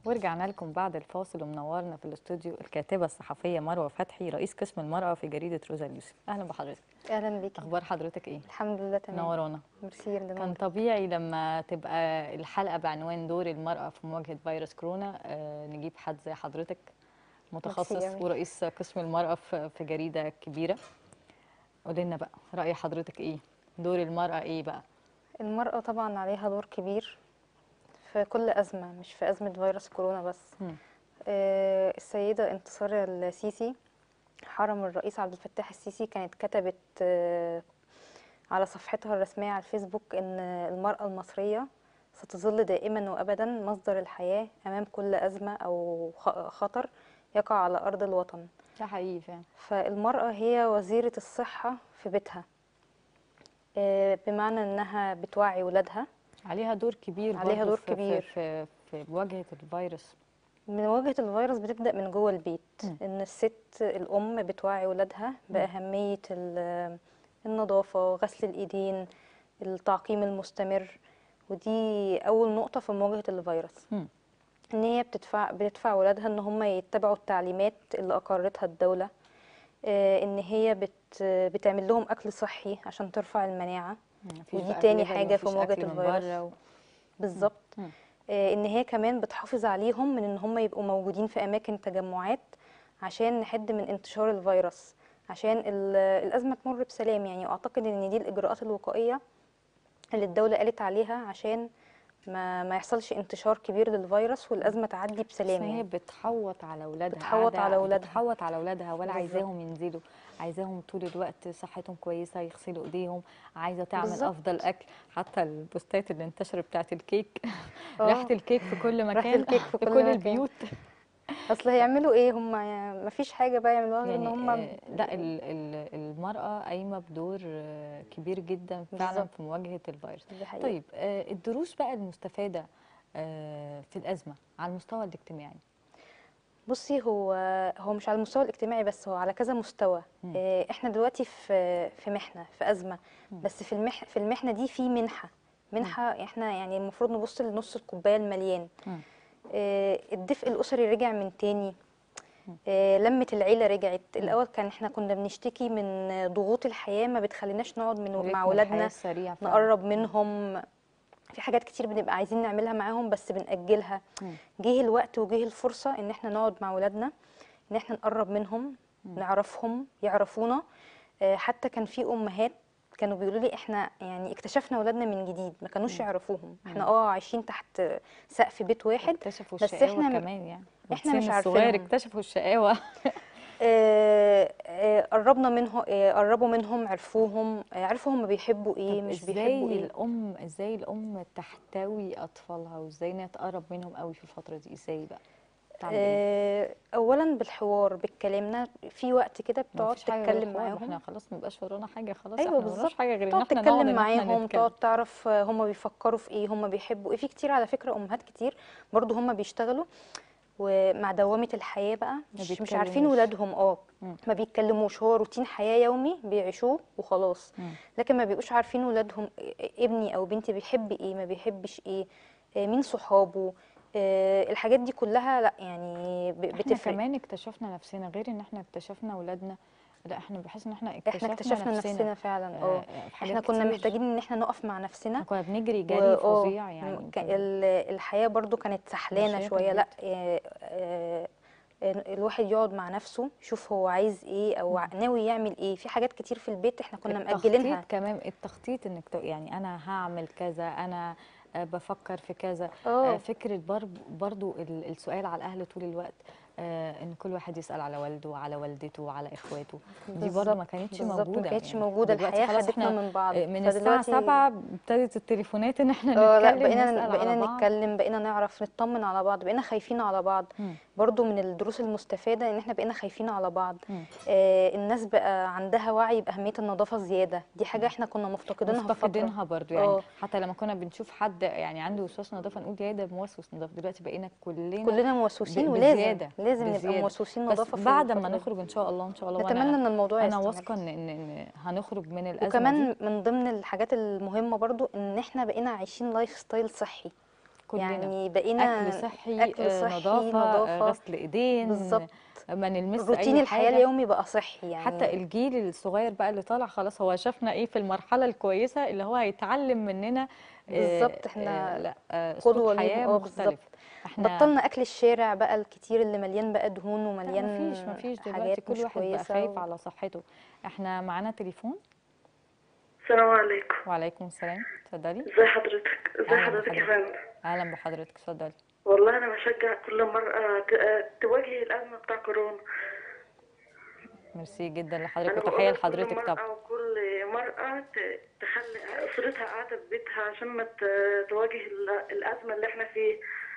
ورجعنا لكم بعد الفاصل ومنورنا في الاستوديو الكاتبه الصحفيه مروه فتحي رئيس قسم المراه في جريده روزا اليوسف اهلا بحضرتك اهلا بيكي اخبار حضرتك ايه الحمد لله تمام منورانا ميرسي يا كان رندان. طبيعي لما تبقى الحلقه بعنوان دور المراه في مواجهه فيروس كورونا آه نجيب حد زي حضرتك متخصص ميرسي أوي. ورئيس قسم المراه في في جريده كبيره قولي لنا بقى راي حضرتك ايه دور المراه ايه بقى المرأة طبعا عليها دور كبير في كل أزمة مش في أزمة فيروس كورونا بس مم. آه، السيدة انتصار السيسي حرم الرئيس عبد الفتاح السيسي كانت كتبت آه، على صفحتها الرسمية على الفيسبوك إن المرأة المصرية ستظل دائما وأبدا مصدر الحياة أمام كل أزمة أو خ- خطر يقع على أرض الوطن ده حقيقي فعلا فالمرأة هي وزيرة الصحة في بيتها آه، بمعنى إنها بتوعي ولادها عليها دور كبير عليها برضو دور في- في- كبير. في في مواجهه الفيروس من مواجهة الفيروس بتبدأ من جوه البيت مم. إن الست الأم بتوعي ولادها بأهمية ال- النظافة غسل الإيدين التعقيم المستمر ودي أول نقطة في مواجهة الفيروس مم. إن هي بتدفع بتدفع ولادها إن هم يتبعوا التعليمات اللي أقرتها الدولة آه، إن هي بت بتعمل لهم أكل صحي عشان ترفع المناعة مفيش ودي بقى تاني delivery، حاجة في مفيش مواجهة أكل من الفيروس. بره و... بالظبط مم. آه، ان هي كمان بتحافظ عليهم من ان هم يبقوا موجودين في اماكن تجمعات عشان نحد من انتشار الفيروس عشان ال- الازمه تمر بسلام يعني اعتقد ان دي الاجراءات الوقائيه اللي الدوله قالت عليها عشان ما ما يحصلش انتشار كبير للفيروس والازمه تعدي بس بسلام هي يعني بتحوط على اولادها بتحوط قاعدة- على أولادها. بتحوط على اولادها ولا بالظبط. عايزاهم ينزلوا عايزاهم طول الوقت صحتهم كويسه يغسلوا ايديهم عايزه تعمل بالظبط. افضل اكل حتى البوستات اللي انتشرت بتاعت الكيك آه. ريحه الكيك في كل مكان الكيك في كل كل مكان. البيوت اصل هيعملوا ايه هم ما فيش حاجه بقى يعملوها غير ان يعني هم آه، لا ال- ال- المراه قايمه بدور آه، كبير جدا فعلا بالظبط. في مواجهه الفيروس دي حقيقة. طيب آه، الدروس بقى المستفاده آه، في الازمه على المستوى الاجتماعي بصي هو هو مش على المستوى الاجتماعي بس هو على كذا مستوى مم. آه، احنا دلوقتي في في محنه في ازمه بس في المح في المحنه دي في منحه منحه احنا يعني المفروض نبص لنص الكوبايه المليان مم. آه، الدفء الاسري رجع من تاني آه، لمة العيلة رجعت الأول كان احنا كنا بنشتكي من ضغوط الحياة ما بتخليناش نقعد من رتم مع الحياة ولادنا السريع فعلا. نقرب منهم في حاجات كتير بنبقى عايزين نعملها معاهم بس بنأجلها مم. جه الوقت وجه الفرصة ان احنا نقعد مع ولادنا ان احنا نقرب منهم نعرفهم يعرفونا آه، حتى كان في امهات كانوا بيقولوا لي احنا يعني اكتشفنا ولادنا من جديد ما كانوش يعرفوهم احنا اه عايشين تحت سقف بيت واحد اكتشفوا بس الشقاوة احنا كمان يعني احنا والسن مش الصغير عارفينهم. اكتشفوا الشقاوة آه، آه، قربنا منهم آه، قربوا منهم عرفوهم آه، عرفوا هم بيحبوا ايه طب مش ازاي بيحبوا ايه الام ازاي الام تحتوي اطفالها وازاي انها تقرب منهم قوي في الفترة دي ازاي بقى بتعمل ايه آه، اولا بالحوار بالكلام في وقت كده بتقعد مفيش حاجة غير تتكلم الحوار، معاهم احنا خلاص مبقاش ورانا حاجة خلاص ايوه احنا موراناش بالظبط حاجة غير ان تقعد احنا نقعد تتكلم ان احنا معاهم نتكلم تقعد تعرف هم بيفكروا في ايه هم بيحبوا ايه في كتير على فكره امهات كتير برضو هم بيشتغلوا ومع دوامه الحياه بقى مش, مش عارفين بيتكلموش. ولادهم اه مم. ما بيتكلموش هو روتين حياه يومي بيعيشوه وخلاص مم. لكن ما بيبقوش عارفين ولادهم ابني او بنتي بيحب ايه ما بيحبش ايه آه، مين صحابه آه، الحاجات دي كلها لا يعني ب- احنا بتفرق كمان اكتشفنا نفسنا غير ان احنا اكتشفنا اولادنا لا احنا بحس ان احنا احنا اكتشفنا, اكتشفنا نفسنا, فعلا اه في احنا حاجات كنا كتير. محتاجين ان احنا نقف مع نفسنا احنا كنا بنجري جري وآه، فظيع يعني ك- يمكن ال- الحياة برضو كانت سحلانة مشاغل شوية لا جدا. آه، آه، آه، الواحد يقعد مع نفسه يشوف هو عايز ايه او ناوي يعمل ايه في حاجات كتير في البيت احنا كنا مأجلينها التخطيط كمان التخطيط انك ت- يعني انا هعمل كذا انا آه، بفكر في كذا اه. آه، فكره برضو, برضو ال- السؤال على الاهل طول الوقت آه، ان كل واحد يسال على والده وعلى والدته وعلى اخواته دي بره ما كانتش بالظبط، موجوده ما كانتش يعني موجودة دلوقتي الحياة خلاص خدتنا احنا من بعض آه، من الساعه فدلوقتي 7 ابتدت التليفونات ان احنا اه لا نتكلم بقينا نسال بقينا على بعض نتكلم بقينا نعرف نطمن على بعض بقينا خايفين على بعض مم. برضو من الدروس المستفادة ان احنا بقينا خايفين على بعض مم. آه الناس بقى عندها وعي بأهمية النظافة زيادة دي حاجة احنا كنا مفتقدينها في فترة مفتقدينها برضو يعني اه. حتى لما كنا بنشوف حد يعني عنده وسواس نظافه نقول يا ده موسوس نظافه دلوقتي بقينا كلنا كلنا موسوسين ب- ولازم بزيادة، لازم نبقى بزيادة. موسوسين بس نظافة في بعد ما الفترة دي. نخرج ان شاء الله ان شاء الله نتمنى وأنا- ان الموضوع انا يستمر. واثقه ان ان إن هنخرج من الازمه دي وكمان من ضمن الحاجات المهمة برضو ان احنا بقينا عايشين لايف ستايل صحي كلنا يعني بقينا اكل صحي أكل آه، صحي، نظافه, نظافة. آه، غسل ايدين بالظبط. ما نلمس روتين اي الحياه حاجه اليومي بقى صحي يعني حتى الجيل الصغير بقى اللي طالع خلاص هو شافنا ايه في المرحله الكويسه اللي هو هيتعلم مننا آه، بالظبط، آه، إحنا لا آه، قدوة اسلوب ليهم، حياه آه، مختلف بالظبط. احنا بطلنا اكل الشارع بقى الكتير اللي مليان بقى دهون لا ومليان مفيش مفيش دلوقتي حاجات كل مش واحد بقى كويسه خايف و... على صحته احنا معانا تليفون السلام عليكم وعليكم السلام اتفضلي ازي حضرتك ازي أهلا حضرتك يا بحضرتك. فندم اهلا بحضرتك اتفضلي والله انا بشجع كل مرة ت- آه، تواجه الازمة بتاع كورونا ميرسي جدا انا لحضرتك بقول وتحيه لكل لحضرتك مرأة طبعا وكل مرأة ت- تخلي اسرتها قاعدة في بيتها عشان ما ت- تواجه ال- الازمة اللي احنا فيها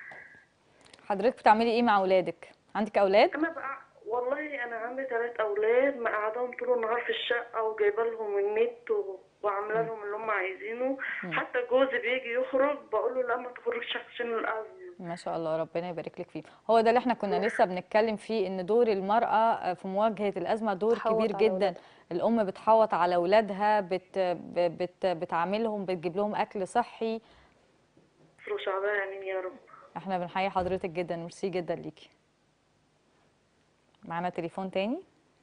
حضرتك بتعملي ايه مع اولادك عندك اولاد انا بقى والله انا عندي ثلاث اولاد مقعدهم طول النهار في الشقة وجايبه لهم النت و- وعامله لهم اللي هم عايزينه حتى جوزي بيجي يخرج بقول له لا ما تخرجش عشان الازمة ما شاء الله ربنا يبارك لك فيه هو ده اللي احنا كنا لسه بنتكلم فيه ان دور المرأة في مواجهة الأزمة دور تحوط كبير على جدا أولادها. الأم بتحوط على أولادها بت ب- بت بتعاملهم بتجيب لهم أكل صحي مصر وشعبها امين يا رب احنا بنحيي حضرتك جدا ميرسي جدا ليكي معانا تليفون تاني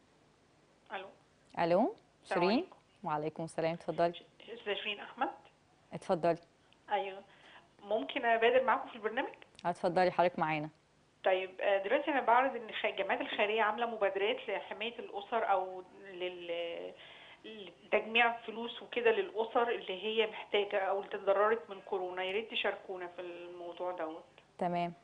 الو الو السلام شيرين عليكم. وعليكم السلام اتفضلي استاذ شيرين احمد اتفضلي ايوه ممكن ابادر معاكم في البرنامج اتفضلي حضرتك معانا طيب آه، دلوقتي انا بعرض ان الخ- الجمعيات الخيريه عامله مبادرات لحمايه الاسر او لل لتجميع فلوس وكده للاسر اللي هي محتاجه او اللي اتضررت من كورونا يا ريت تشاركونا في الموضوع دوت تمام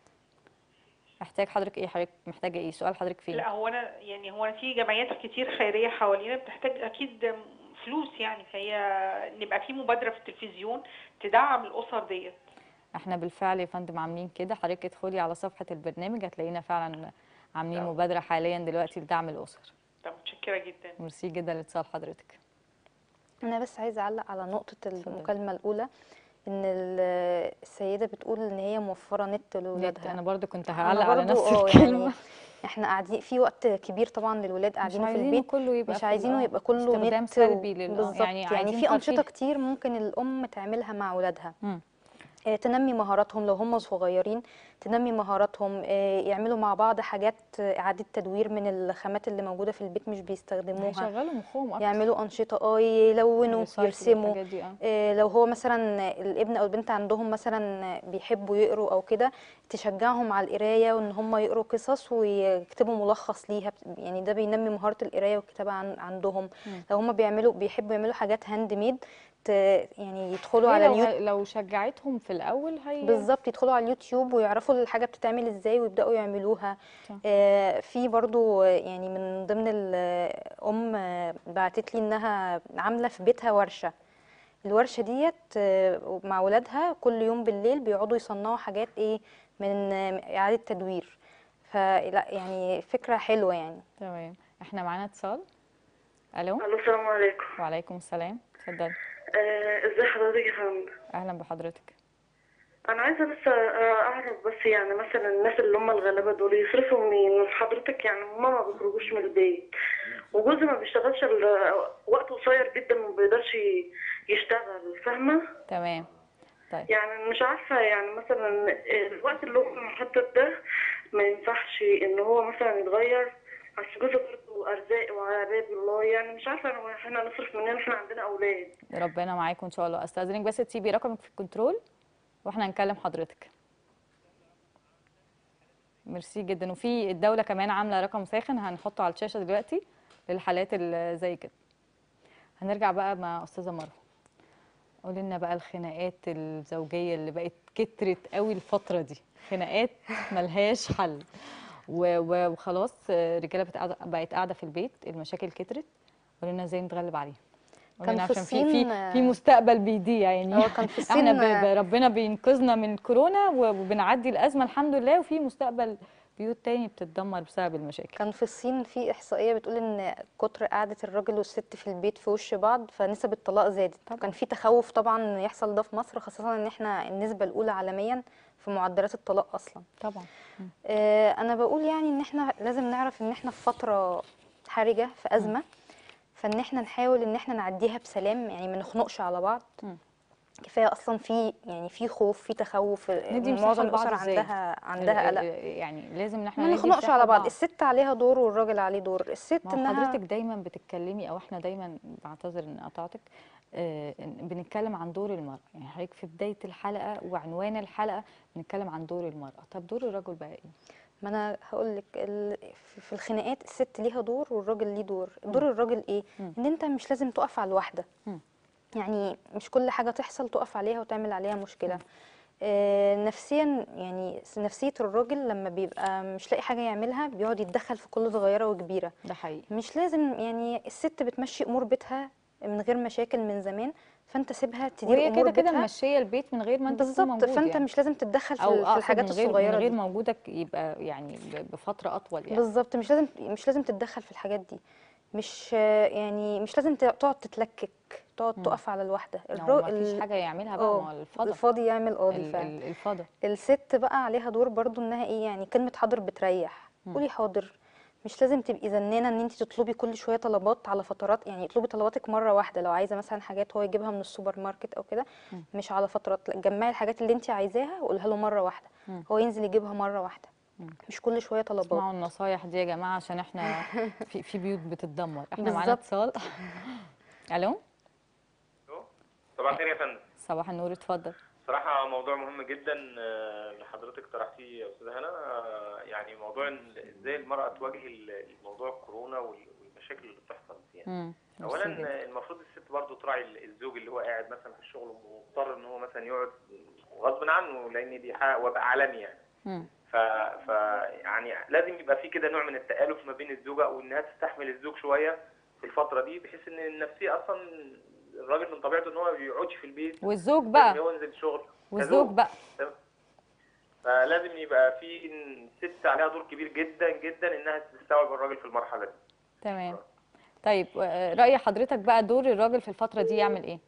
محتاج حضرتك ايه حضرتك محتاجة ايه سؤال حضرتك فين لا هو انا يعني هو أنا في جمعيات كتير خيريه حوالينا بتحتاج اكيد فلوس يعني فهي نبقى في مبادره في التلفزيون تدعم الاسر ديت احنا بالفعل يا فندم عاملين كده حضرتك ادخلي على صفحة البرنامج هتلاقينا فعلا عاملين تمام. مبادرة حاليا دلوقتي لدعم الأسر طب متشكره جدا ميرسي جدا لاتصال حضرتك انا بس عايزه اعلق على نقطه المكالمه الاولى ان ال- السيده بتقول ان هي موفره نت نت لاولادها انا برضو كنت أنا هعلق على برضو نفس اه الكلمة يعني احنا قاعدين في وقت كبير طبعا للولاد مش قاعدين في عايزينه البيت كله يبقى مش في عايزينه ال- يبقى كله استخدام نت سلبي و- لل- بالظبط يعني يعني, عايزين في انشطه ترفيه. كتير ممكن الام تعملها مع اولادها مم. آه، تنمي مهاراتهم لو هم صغيرين تنمي مهاراتهم آه، يعملوا مع بعض حاجات آه، إعادة تدوير من الخامات اللي موجودة في البيت مش بيستخدموها هيشغلوا مخهم اكتر يعملوا أنشطة اه يلونوا recycle يرسموا والحاجات دي، اه. آه، لو هو مثلا الابن او البنت عندهم مثلا بيحبوا يقروا او كده تشجعهم على القرايه وان هم يقروا قصص ويكتبوا ملخص ليها يعني ده بينمي مهاره القرايه والكتابه عن عندهم لو هم بيعملوا بيحبوا يعملوا حاجات هاند ميد يعني يدخلوا هي على لو اليوتيوب لو شجعتهم في الاول هي بالظبط يدخلوا على اليوتيوب ويعرفوا الحاجه بتتعمل ازاي ويبداوا يعملوها صح. آه في برضو آه، يعني من ضمن الام آه، بعتت لي انها عامله في بيتها ورشه الورشه ديت آه، مع ولادها كل يوم بالليل بيقعدوا يصنعوا حاجات ايه من آه، اعاده تدوير فلا يعني فكره حلوه يعني تمام احنا معانا اتصال الو الو السلام عليكم وعليكم السلام اتفضلي آه، ازي حضرتك يا فندم اهلا بحضرتك انا عايزه بس آه، اعرف بس يعني مثلا الناس اللي هم الغلابه دول يصرفوا منين حضرتك يعني هما ما بيخرجوش من البيت وجوزي ما بيشتغلش إلا وقت قصير جدا ما بيقدرش ي- يشتغل فاهمه تمام طيب يعني مش عارفه يعني مثلا الوقت اللي هو محدد ده ما ينفعش ان هو مثلا يتغير اصل جوزي برضه ارزاق وعلى باب الله يعني مش عارفه أنا- احنا نصرف منين احنا عندنا اولاد ربنا معاكم ان شاء الله استاذنك بس تسيبي رقمك في الكنترول واحنا هنكلم حضرتك ميرسي جدا وفي الدوله كمان عامله رقم ساخن هنحطه على الشاشه دلوقتي للحالات اللي زي كده هنرجع بقى مع استاذه مروه قولي لنا بقى الخناقات الزوجيه اللي بقت كترت قوي الفتره دي خناقات ملهاش حل و- و- وخلاص آه، الرجاله بقت قاعده بقت قاعده في البيت المشاكل كترت قولي لنا ازاي نتغلب عليها قولي كان لنا في عشان في الصين، في آه، في مستقبل بيضيع يعني هو كان في احنا الصين، ب- ب- ربنا بينقذنا من كورونا وبنعدي الازمه الحمد لله وفي مستقبل بيوت تاني بتتدمر بسبب المشاكل كان في الصين في إحصائية بتقول إن كتر قعدة الراجل والست في البيت في وش بعض فنسب الطلاق زادت طبعاً. كان في تخوف طبعا إن يحصل ده في مصر خاصة إن إحنا النسبة الأولى عالميا في معدلات الطلاق أصلا طبعا آه، أنا بقول يعني إن إحنا لازم نعرف إن إحنا في فترة حرجة في أزمة فإن إحنا نحاول إن إحنا نعديها بسلام يعني ما نخنقش على بعض مم. كفايه اصلا في يعني في خوف في تخوف ندي مساحة معظم لبعض الاسر إزاي؟ عندها عندها قلق يعني لازم ان احنا ما ندي نخنقش مساحة على بعض لبعض. الست عليها دور والراجل عليه دور الست ما هو انها حضرتك دايما بتتكلمي او احنا دايما بعتذر ان قطعتك آه، إن بنتكلم عن دور المرأة يعني حضرتك في بداية الحلقة وعنوان الحلقة بنتكلم عن دور المرأة طب دور الرجل بقى ايه؟ ما انا هقول لك في الخناقات الست ليها دور والراجل ليه دور دور الراجل ايه مم. ان انت مش لازم تقف على الواحده مم. يعني مش كل حاجه تحصل تقف عليها وتعمل عليها مشكله آه نفسيا يعني نفسيه الراجل لما بيبقى مش لاقي حاجه يعملها بيقعد يتدخل في كل صغيره وكبيره ده حقيقي مش لازم يعني الست بتمشي امور بيتها من غير مشاكل من زمان فانت سيبها تدير وهي امور كده كده بيتها ماشية البيت من غير ما انت تكون بالظبط موجود فانت يعني. مش لازم تتدخل في, او ال- في أقصد الحاجات من غير الصغيره من غير دي موجودك يبقى يعني ب- بفترة اطول يعني بالظبط مش لازم مش لازم تتدخل في الحاجات دي مش يعني مش لازم ت- تقعد تتلكك تقعد مم. تقف على الواحده لو ما فيش حاجة يعملها بقى اه ما هو الفضل الفاضي يعمل قاضي ال- فعلا ال- الفضل الست بقى عليها دور برضو انها ايه يعني كلمه حاضر بتريح مم. قولي حاضر مش لازم تبقي زنانه ان انت تطلبي كل شويه طلبات على فترات يعني اطلبي طلباتك مره واحده لو عايزه مثلا حاجات هو يجيبها من السوبر ماركت او كده مم. مش على فترات لا جمعي الحاجات اللي انت عايزاها وقولها له مره واحده مم. هو ينزل يجيبها مره واحده مم. مش كل شويه طلبات اسمعوا النصايح دي يا جماعة عشان احنا في في بيوت بتتدمر احنا معانا بالظبط. اتصال الو ألو؟ صباح الخير يا فندم صباح النور اتفضل صراحة موضوع مهم جدا آه، اللي حضرتك طرحتيه يا أستاذة هنا آه، يعني موضوع ال- إزاي المرأة تواجه ال- الموضوع الكورونا وال- والمشاكل اللي بتحصل فيها مم. أولا ميرسي جدا. آه، المفروض الست برضو تراعي ال- الزوج اللي هو قاعد مثلا في الشغل ومضطر إن هو مثلا يقعد غصب عنه لأن دي حق وباء عالمي يعني مم. ف... ف يعني لازم يبقى في كده نوع من التآلف ما بين الزوجة وإنها تستحمل الزوج شوية في الفترة دي بحيث إن النفسية أصلا الراجل من طبيعته إن هو ما بيقعدش في البيت والزوج لازم بقى هو ينزل شغل والزوج كزوج. بقى فلازم يبقى في إن الست عليها دور كبير جدا جدا انها تستوعب الراجل في المرحله دي تمام طيب آه، رأي حضرتك بقى دور الراجل في الفترة دي يعمل ايه؟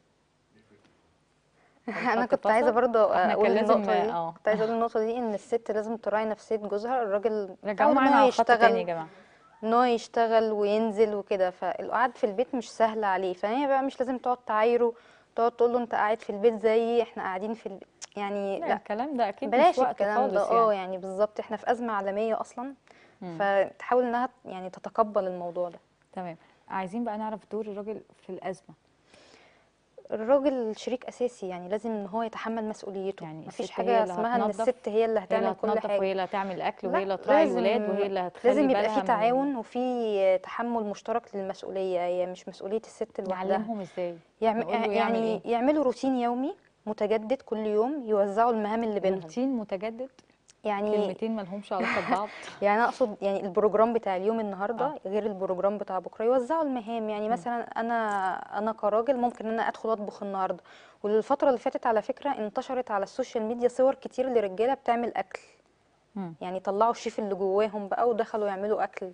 انا الخط كنت عايزه فصل؟ برضه إحنا اقول كان لازم- النقطه دي آه. كنت عايزه اقول النقطه دي ان الست لازم تراعي نفسيه جوزها الراجل رجعوا متعود إن معانا هو على الخط تاني يا يشتغل جماعة ان هو يشتغل وينزل وكده فالقعد في البيت مش سهل عليه فهي بقى مش لازم تقعد تعايره تقعد تقول له انت قاعد في البيت زيي احنا قاعدين في البيت يعني لا لا الكلام ده اكيد بلاش مش وقت الكلام خالص ده اه يعني يعني بالظبط احنا في ازمه عالميه اصلا مم. فتحاول انها يعني تتقبل الموضوع ده تمام عايزين بقى نعرف دور الراجل في الأزمة الراجل شريك اساسي يعني لازم ان هو يتحمل مسؤوليته يعني مفيش الست هي حاجه اللي اسمها ان هتنظف، الست هي اللي هي اللي هتعمل كل هتنظف حاجه وهي اللي هتعمل الأكل لا، وهي اللي هتراعي لازم- الولاد وهي اللي هتخلي لازم يبقى بالها في من- تعاون وفي تحمل مشترك للمسؤوليه هي مش مسؤوليه الست لوحدها نعلمهم ازاي يعم... نقول له يعمل يعني يعملوا روتين يومي متجدد كل يوم يوزعوا المهام اللي بينهم روتين متجدد يعني كلمتين مالهمش علاقة ببعض يعني انا اقصد يعني البروجرام بتاع اليوم النهارده غير البروجرام بتاع بكره يوزعوا المهام يعني مثلا انا انا كراجل ممكن ان انا ادخل اطبخ النهارده والفتره اللي فاتت على فكره انتشرت على السوشيال ميديا صور كتير لرجاله بتعمل اكل مم. يعني طلعوا الشيف اللي جواهم بقى ودخلوا يعملوا اكل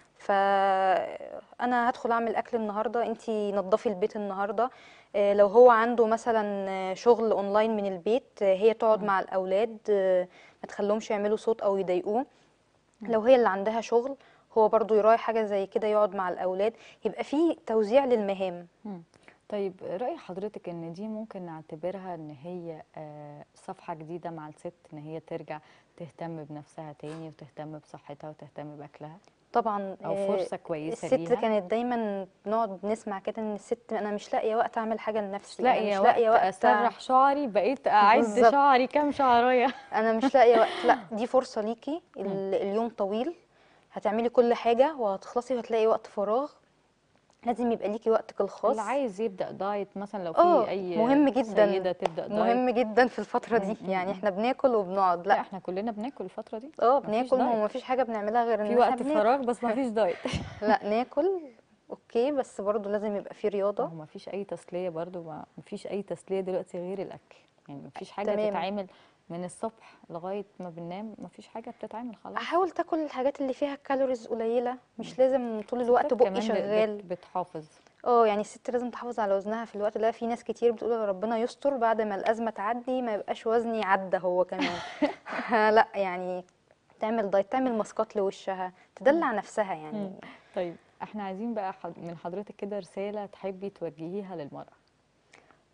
فانا هدخل اعمل اكل النهارده انتي نظفي البيت النهارده آه، لو هو عنده مثلا آه، شغل اونلاين من البيت آه، هي تقعد مع الاولاد آه، ما تخليهمش يعملوا صوت او يضايقوه لو هي اللي عندها شغل هو برضو يراعي حاجه زي كده يقعد مع الاولاد يبقى في توزيع للمهام مم. طيب رأي حضرتك ان دي ممكن نعتبرها ان هي آه، صفحة جديدة مع الست ان هي ترجع تهتم بنفسها تاني وتهتم بصحتها وتهتم بأكلها طبعا او آه، فرصة كويسة الست ليها كانت دايما نقعد نسمع كده ان الست انا مش لاقيه وقت اعمل حاجه لنفسي مش أنا لاقية مش لاقيه وقت وقت اسرح شعري بقيت اعد بالظبط. شعري كام شعرايه انا مش لاقيه وقت لا دي فرصه ليكي ال- اليوم طويل هتعملي كل حاجه وهتخلصي وهتلاقي وقت فراغ لازم يبقى ليكي وقتك الخاص اللي عايز يبدا دايت مثلا لو آه، في اي مهم جدا. سيده تبدا دايت مهم جدا في الفتره دي مم، يعني مم. احنا بناكل وبنقعد لا لا احنا كلنا بناكل الفتره دي اه مفيش بناكل دايت. ومفيش حاجه بنعملها غير ان في احنا وقت بناكل. فراغ بس ما فيش دايت لا ناكل اوكي بس برضو لازم يبقى في رياضه ما فيش اي تسليه برضو ما فيش اي تسليه دلوقتي غير الاكل يعني ما فيش حاجه تمام. تتعمل من الصبح لغايه ما بننام ما فيش حاجه بتتعمل خلاص احاول تاكل الحاجات اللي فيها كالوريز قليله مش لازم طول الوقت الستات بقي كمان بت- شغال بت- بتحافظ اه يعني الست لازم تحافظ على وزنها في الوقت ده في ناس كتير بتقول يا ربنا يستر بعد ما الازمه تعدي ما يبقاش وزني عدى هو كمان لا يعني تعمل دايت تعمل ماسكات لوشها تدلع نفسها يعني مم. طيب احنا عايزين بقى حض- من حضرتك كده رساله تحبي توجهيها للمراه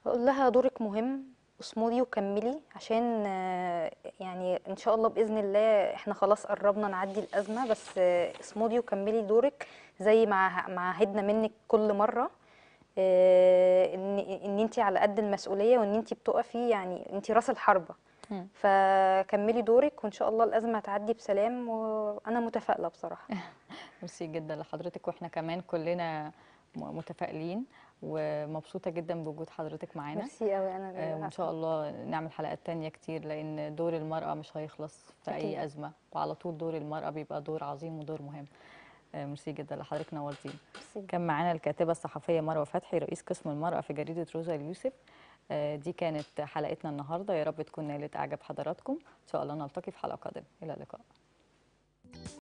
بقول لها دورك مهم اصمدي وكملي عشان آه، يعني ان شاء الله باذن الله احنا خلاص قربنا نعدي الازمه بس آه، اصمدي وكملي دورك زي ما ما عهدنا منك كل مره آه، ان ان انت على قد المسؤوليه وان انت بتقفي يعني انت راس الحربه مم. فكملي دورك وان شاء الله الازمه هتعدي بسلام وانا متفائله بصراحه ميرسي جدا لحضرتك واحنا كمان كلنا م- متفائلين ومبسوطه جدا بوجود حضرتك معانا ميرسي قوي انا اللي آه، وان شاء الله نعمل حلقات تانية كتير لان دور المرأة مش هيخلص في أكيد. اي ازمة وعلى طول دور المرأة بيبقى دور عظيم ودور مهم آه، ميرسي جدا لحضرتك نورتينا ميرسي. كان معانا الكاتبة الصحفية مروة فتحي رئيس قسم المرأة في جريدة روزا اليوسف آه، دي كانت حلقتنا النهاردة يا رب تكون نالت اعجاب حضراتكم ان شاء الله نلتقي في حلقة قادمة الى اللقاء